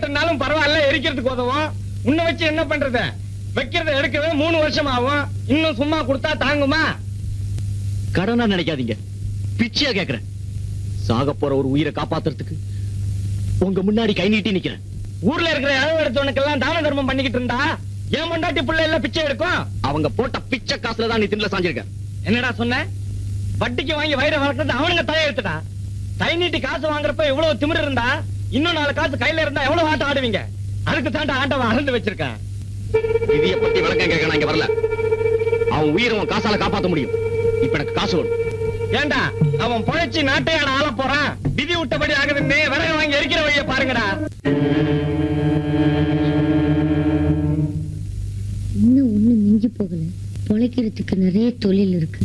இருந்தாலும் பரவாயில்ல எரிக்கிறதுக்கு உதவும் உன்னை வச்சு என்ன பண்றது வைக்கிறத எடுக்கவே மூணு வருஷம் ஆகும் இன்னும் சும்மா கொடுத்தா தாங்குமா கடனா நினைக்காதீங்க பிச்சையா கேக்குறேன் சாக போற ஒரு உயிரை காப்பாத்துறதுக்கு உங்க முன்னாடி கை நீட்டி நிக்கிறேன் ஊர்ல இருக்கிற அளவு எடுத்தவனுக்கெல்லாம் தான தர்மம் பண்ணிக்கிட்டு இருந்தா ஏன் பொண்டாட்டி பிள்ளை எல்லாம் பிச்சை எடுக்கும் அவங்க போட்ட பிச்சை காசுல தான் நீ திண்டுல சாஞ்சிருக்க என்னடா சொன்ன வட்டிக்கு வாங்கி வயிறை வளர்க்கறது அவனுங்க தலையெழுத்துடா கை நீட்டி காசு வாங்குறப்ப இவ்வளவு திமிரு இருந்தா இன்னும் நாலு காசு கையில இருந்தா எவ்வளவு ஆட்டம் ஆடுவீங்க அதுக்கு தாண்டா ஆட்டவன் அறந்து வச்சிருக்கேன் விதிய பத்தி விளக்கம் கேட்க நான் இங்க வரல அவன் உயிரை உன் காசால காப்பாத்த முடியும் இப்ப எனக்கு காசு வேணும் ஏண்டா அவன் பொழைச்சு நாட்டையாட ஆள போறான் விதி விட்டபடி ஆகுதுன்னு விறகு வாங்கி எரிக்கிற வழிய பாருங்கடா இன்னும் ஒண்ணு மிஞ்சி போகல பொழைக்கிறதுக்கு நிறைய தொழில் இருக்கு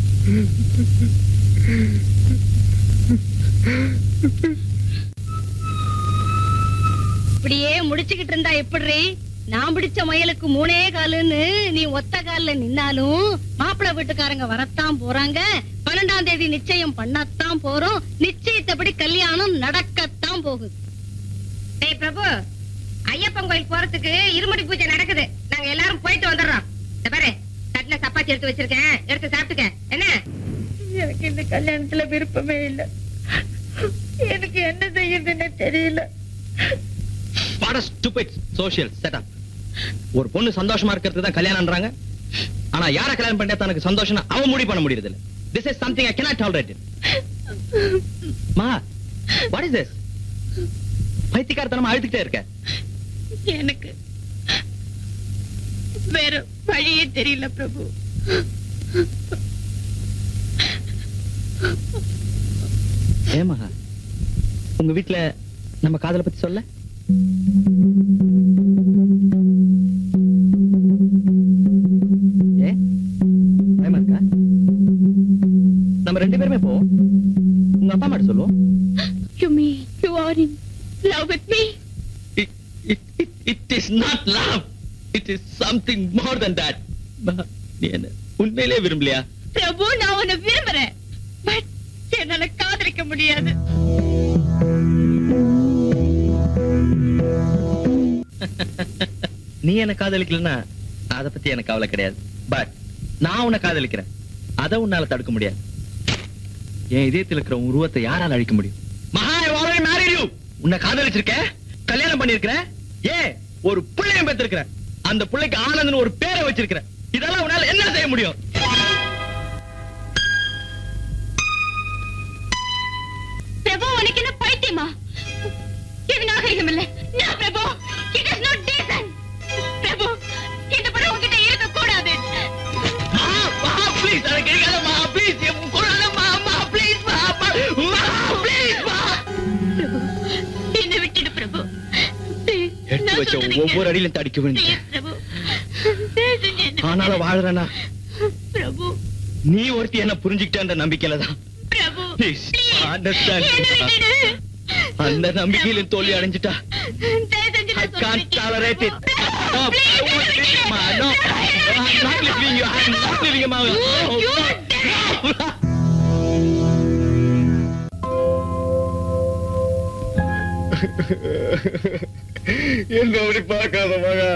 இப்படியே முடிச்சுக்கிட்டு இருந்தா எப்படி நான் பிடிச்ச முயலுக்கு மூணே காலுன்னு நீ ஒத்த கால்ல நின்னாலும் மாப்பிள்ளை வீட்டுக்காரங்க வரத்தான் போறாங்க பன்னெண்டாம் தேதி நிச்சயம் பண்ணத்தான் போறோம் நிச்சயத்தபடி கல்யாணம் நடக்கத்தான் போகுது டேய் பிரபு ஐயப்பன் கோயில் போறதுக்கு இருமுடி பூஜை நடக்குது நாங்க எல்லாரும் போயிட்டு வந்துடுறோம் இந்த பாரு தட்டுல சப்பாத்தி எடுத்து வச்சிருக்கேன் எடுத்து சாப்பிட்டுக்க என்ன எனக்கு இந்த கல்யாணத்துல விருப்பமே இல்ல எனக்கு என்ன செய்யுதுன்னு தெரியல what a stupid social setup ஒரு பொண்ணு சந்தோஷமா இருக்கிறது தான் கல்யாணம்ன்றாங்க ஆனா யார கல்யாணம் பண்ணா தனக்கு சந்தோஷம் அவன் முடிவு பண்ண முடியறது இல்ல this is something i cannot tolerate it மா what is this பைத்தியக்காரத்தனமா அழுதுகிட்டே இருக்க எனக்கு வேற வழியே தெரியல பிரபு ஏமா உங்க வீட்ல நம்ம காதலை பத்தி சொல்ல ஏ பயமா இருக்கா நம்ம ரெண்டு பேருமே போ உங்க அப்பா அம்மாட்ட சொல்லுவோம் you me you are in love with me it, it, it, it is not love. It is something more than that. மா, நீ என்ன உண்மையிலே விரும்பலையா பிரபு நான் உன்னை விரும்புறேன் பட் என்னால காதலிக்க முடியாது நீ என்ன காதலிக்கலன்னா அத பத்தி எனக்கு கவலை கிடையாது பட் நான் உன்னை காதலிக்கிறேன் அத உன்னால தடுக்க முடியாது என் இதயத்தில் இருக்கிற உன் உருவத்தை யாரால அழிக்க முடியும் மகா I already married you. உன்னை காதலிச்சிருக்கேன் கல்யாணம் பண்ணிருக்கிறேன் ஏன் ஒரு பிள்ளையும் பெற்றிருக்கிறேன் அந்த பிள்ளைக்கு ஆனந்த்னு ஒரு பேரை வச்சிருக்கிறேன் இதெல்லாம் உன்னால என்ன செய்ய முடியும் பிரபு உனக்கு என்ன பைத்தியமா இது நாகரிகம் இல்ல நான் Prabhu it is not decent Prabhu இந்த படம் உன்கிட்ட இருக்க கூடாது மகா, மகா, please, எனக்கு கிடைக்காத மகா, please, என் குரலை மகா, மகா, please, மகா, மகா, மகா, please, மகா. பிரபு என்ன விட்டுடு பிரபு Please, எடுத்து நான் வச்ச சொல்றதை ஒவ்வொரு கேளு. அடியிலும் தடிக்க விழுந்துட்டேன் Please, பிரபு தயவு செஞ்சு என்னை ஆனாலும் விட்டுடு. வாழ்றேனா பிரபு நீ ஒருத்தி என்ன புரிஞ்சுக்கிட்ட நம்பிக்கையில தான் பிரபு Please, please, understand me, என்னை Ma. விட்டுடு. அந்த நம்பிக்கையில தோல்வி அடைஞ்சிட்டா தயவு செஞ்சு I நான் சொல்றதை can't கேளு. tolerate it. Prabhu, No, please, I won't என்னை leave you, விட்டுடு. Ma. No, I'm not leaving you. I'm not leaving you, Ma. No, You no. dare. என்ன அப்படி பார்க்காத மகா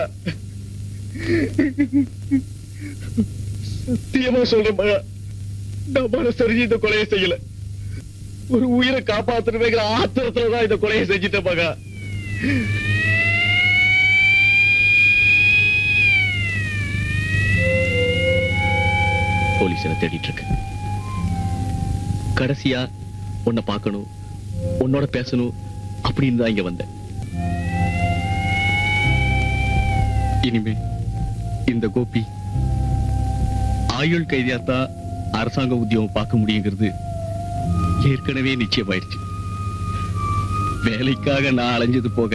சத்தியமா சொல்றேன் மகா நான் மனசரிஞ்சு இந்த கொலையை செய்யல ஒரு உயிரை காப்பாத்தணுமேங்கிற ஆத்திரத்துலதான் இந்த கொலையை செஞ்சுட்டேன் மகா போலீஸ் என்ன தேடிட்டு இருக்கு கடைசியா உன்னை பார்க்கணும் உன்னோட பேசணும் அப்படின்னு தான் இங்க வந்தேன் இனிமே இந்த கோபி ஆயுள் கைதியாத்தான் அரசாங்க உத்தியோகம் பார்க்க முடியுங்கிறது ஏற்கனவே நிச்சயமாயிடுச்சு வேலைக்காக நான் அலைஞ்சது போக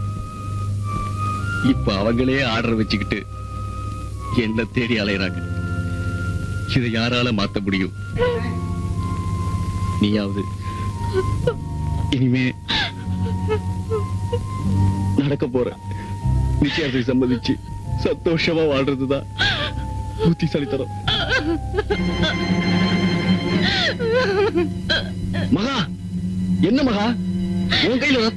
இப்ப அவங்களே ஆர்டர் வச்சுக்கிட்டு என்ன தேடி அலையறாங்க இதை யாரால மாத்த முடியும் நீயாவது இனிமே நடக்க போற நிச்சயத்தை சம்மதிச்சு சந்தோஷமா வாழ்றதுதான் புத்திசாலித்தனம் மகா என்ன மகா உன் கையில